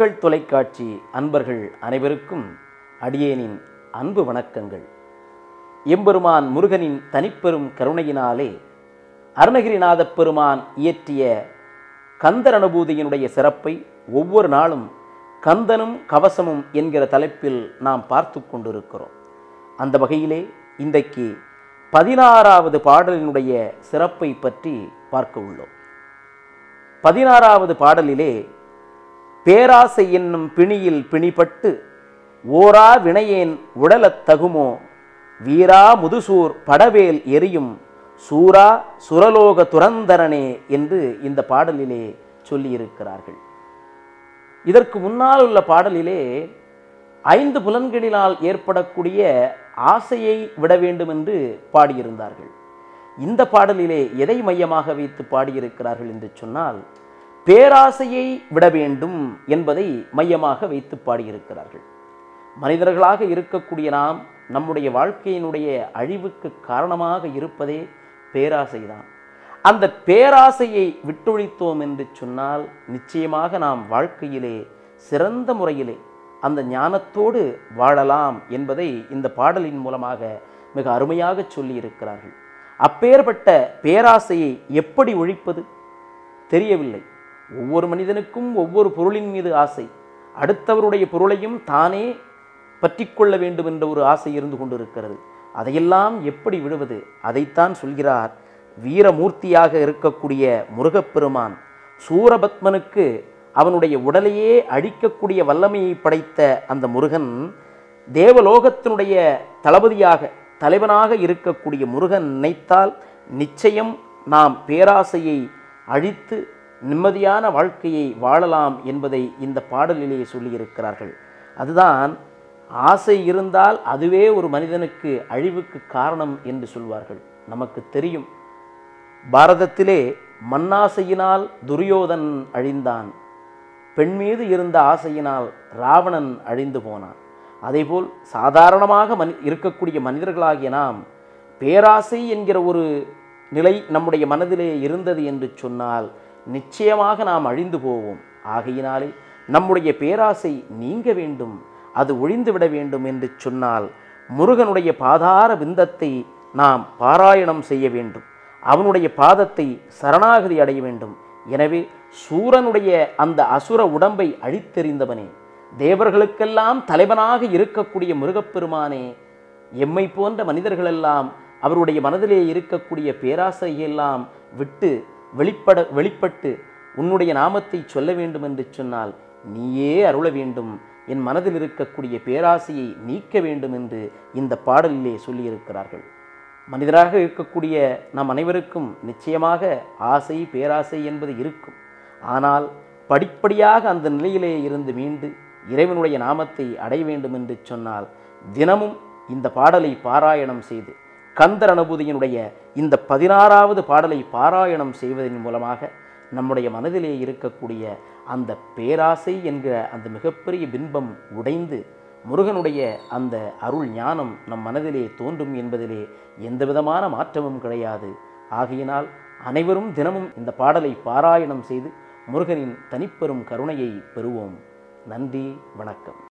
மக்கள் தொலைக்காட்சி அன்பர்கள் அனைவருக்கும் அடியேனின் அன்பு வணக்கங்கள் எம்பெருமான் முருகனின் தனிப்பெரும் கருணையினாலே அருணகிரிநாதப் பெருமான் இயற்றிய கந்தர் அனுபூதியினுடைய சிறப்பை ஒவ்வொரு நாளும் கந்தனும் கவசமும் என்கிற தலைப்பில் நாம் பார்த்து கொண்டிருக்கிறோம் அந்த வகையிலே இன்றைக்கு பதினாறாவது பாடலினுடைய சிறப்பை பற்றி பார்க்க உள்ளோம் பதினாறாவது பாடலிலே பேராசை என்னும் பிணியில் பிணிப்பட்டு ஓரா வினையேன் உடலத் தகுமோ வீரா முதுசூர் படவேல் எரியும் சூரா சுரலோக துரந்தரனே என்று இந்த பாடலிலே சொல்லியிருக்கிறார்கள் இதற்கு முன்னால் உள்ள பாடலிலே ஐந்து புலன்களினால் ஏற்படக்கூடிய ஆசையை விட வேண்டும் என்று பாடியிருந்தார்கள் இந்த பாடலிலே எதை மையமாக வைத்து பாடியிருக்கிறார்கள் என்று சொன்னால் பேராசையை விட வேண்டும் என்பதை மையமாக வைத்து பாடியிருக்கிறார்கள் மனிதர்களாக இருக்கக்கூடிய நாம் நம்முடைய வாழ்க்கையினுடைய அழிவுக்கு காரணமாக இருப்பதே பேராசைதான் அந்த பேராசையை விட்டொழித்தோம் என்று சொன்னால் நிச்சயமாக நாம் வாழ்க்கையிலே சிறந்த முறையிலே அந்த ஞானத்தோடு வாழலாம் என்பதை இந்த பாடலின் மூலமாக மிக அருமையாக சொல்லியிருக்கிறார்கள் அப்பேற்பட்ட பேராசையை எப்படி ஒழிப்பது தெரியவில்லை ஒவ்வொரு மனிதனுக்கும் ஒவ்வொரு பொருளின் மீது ஆசை அடுத்தவருடைய பொருளையும் தானே பற்றி கொள்ள வேண்டும் என்ற ஒரு ஆசை இருந்து கொண்டிருக்கிறது அதையெல்லாம் எப்படி விடுவது அதைத்தான் சொல்கிறார் வீரமூர்த்தியாக இருக்கக்கூடிய முருகப்பெருமான் சூரபத்மனுக்கு அவனுடைய உடலையே அழிக்கக்கூடிய வல்லமையை படைத்த அந்த முருகன் தேவலோகத்தினுடைய தளபதியாக தலைவனாக இருக்கக்கூடிய முருகன் நினைத்தால் நிச்சயம் நாம் பேராசையை அழித்து நிம்மதியான வாழ்க்கையை வாழலாம் என்பதை இந்த பாடலிலே சொல்லியிருக்கிறார்கள் அதுதான் ஆசை இருந்தால் அதுவே ஒரு மனிதனுக்கு அழிவுக்கு காரணம் என்று சொல்வார்கள் நமக்கு தெரியும் பாரதத்திலே மண்ணாசையினால் துரியோதன் அழிந்தான் பெண் மீது இருந்த ஆசையினால் ராவணன் அழிந்து போனான் அதேபோல் சாதாரணமாக மனி இருக்கக்கூடிய மனிதர்களாகிய நாம் பேராசை என்கிற ஒரு நிலை நம்முடைய மனதிலே இருந்தது என்று சொன்னால் நிச்சயமாக நாம் அழிந்து போவோம் ஆகையினாலே நம்முடைய பேராசை நீங்க வேண்டும் அது ஒழிந்துவிட வேண்டும் என்று சொன்னால் முருகனுடைய பாதார பிந்தத்தை நாம் பாராயணம் செய்ய வேண்டும் அவனுடைய பாதத்தை சரணாகதி அடைய வேண்டும் எனவே சூரனுடைய அந்த அசுர உடம்பை அழித்தெறிந்தவனே தேவர்களுக்கெல்லாம் தலைவனாக இருக்கக்கூடிய முருகப்பெருமானே எம்மை போன்ற மனிதர்களெல்லாம் அவருடைய மனதிலே இருக்கக்கூடிய பேராசையெல்லாம் விட்டு வெளிப்பட வெளிப்பட்டு உன்னுடைய நாமத்தை சொல்ல வேண்டும் என்று சொன்னால் நீயே அருள வேண்டும் என் மனதில் இருக்கக்கூடிய பேராசையை நீக்க வேண்டும் என்று இந்த பாடலிலே சொல்லியிருக்கிறார்கள் மனிதராக இருக்கக்கூடிய நம் அனைவருக்கும் நிச்சயமாக ஆசை பேராசை என்பது இருக்கும் ஆனால் படிப்படியாக அந்த நிலையிலே இருந்து மீண்டு இறைவனுடைய நாமத்தை அடைய வேண்டும் என்று சொன்னால் தினமும் இந்த பாடலை பாராயணம் செய்து கந்தர் அனுபூதியினுடைய இந்த பதினாறாவது பாடலை பாராயணம் செய்வதன் மூலமாக நம்முடைய மனதிலே இருக்கக்கூடிய அந்த பேராசை என்கிற அந்த மிகப்பெரிய பின்பம் உடைந்து முருகனுடைய அந்த அருள் ஞானம் நம் மனதிலே தோன்றும் என்பதிலே எந்த விதமான மாற்றமும் கிடையாது ஆகையினால் அனைவரும் தினமும் இந்த பாடலை பாராயணம் செய்து முருகனின் தனிப்பெரும் கருணையை பெறுவோம் நன்றி வணக்கம்